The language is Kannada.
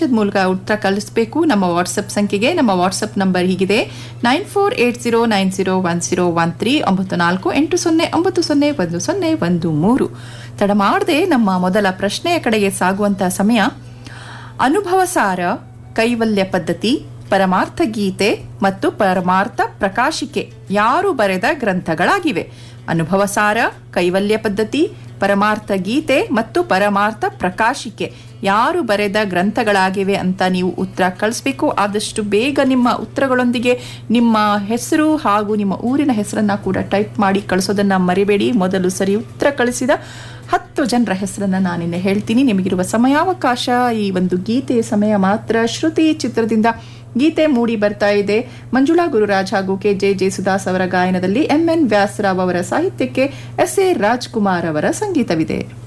ಸಂದೇಶದ ಮೂಲಕ ಉತ್ತರ ಕಳಿಸಬೇಕು ನಮ್ಮ ವಾಟ್ಸಪ್ ಸಂಖ್ಯೆಗೆ ನಮ್ಮ ವಾಟ್ಸಪ್ ನಂಬರ್ ಹೀಗಿದೆ nine four eight zero nine zero one zero one three ಒಂಬತ್ತು ನಾಲ್ಕು ಎಂಟು ಸೊನ್ನೆ ಒಂಬತ್ತು ಸೊನ್ನೆ ಒಂದು ಸೊನ್ನೆ ಒಂದು ಮೂರು ತಡ ಮಾಡದೆ ನಮ್ಮ ಮೊದಲ ಪ್ರಶ್ನೆಯ ಕಡೆಗೆ ಸಾಗುವಂತಹ ಸಮಯ ಅನುಭವಸಾರ ಕೈವಲ್ಯ ಪದ್ಧತಿ ಪರಮಾರ್ಥ ಗೀತೆ ಮತ್ತು ಪರಮಾರ್ಥ ಪ್ರಕಾಶಿಕೆ ಯಾರು ಬರೆದ ಗ್ರಂಥಗಳಾಗಿವೆ ಅನುಭವಸಾರ ಕೈವಲ್ಯ ಪದ್ಧತಿ ಪರಮಾರ್ಥ ಗೀತೆ ಮತ್ತು ಪರಮಾರ್ಥ ಪ್ರಕಾಶಿಕೆ ಯಾರು ಬರೆದ ಗ್ರಂಥಗಳಾಗಿವೆ ಅಂತ ನೀವು ಉತ್ತರ ಕಳಿಸ್ಬೇಕು ಆದಷ್ಟು ಬೇಗ ನಿಮ್ಮ ಉತ್ತರಗಳೊಂದಿಗೆ ನಿಮ್ಮ ಹೆಸರು ಹಾಗೂ ನಿಮ್ಮ ಊರಿನ ಹೆಸರನ್ನ ಕೂಡ ಟೈಪ್ ಮಾಡಿ ಕಳಿಸೋದನ್ನ ಮರಿಬೇಡಿ ಮೊದಲು ಸರಿ ಉತ್ತರ ಕಳಿಸಿದ ಹತ್ತು ಜನರ ಹೆಸರನ್ನ ನಾನಿನ್ನೆ ಹೇಳ್ತೀನಿ ನಿಮಗಿರುವ ಸಮಯಾವಕಾಶ ಈ ಒಂದು ಗೀತೆಯ ಸಮಯ ಮಾತ್ರ ಶ್ರುತಿ ಚಿತ್ರದಿಂದ ಗೀತೆ ಮೂಡಿ ಬರ್ತಾ ಇದೆ ಮಂಜುಳಾ ಗುರುರಾಜ್ ಹಾಗೂ ಕೆ ಜೆ ಜೇಸುದಾಸ್ ಅವರ ಗಾಯನದಲ್ಲಿ ಎಂ ಎನ್ ವ್ಯಾಸರಾವ್ ಅವರ ಸಾಹಿತ್ಯಕ್ಕೆ ಎಸ್ ಎ ರಾಜ್ಕುಮಾರ್ ಅವರ ಸಂಗೀತವಿದೆ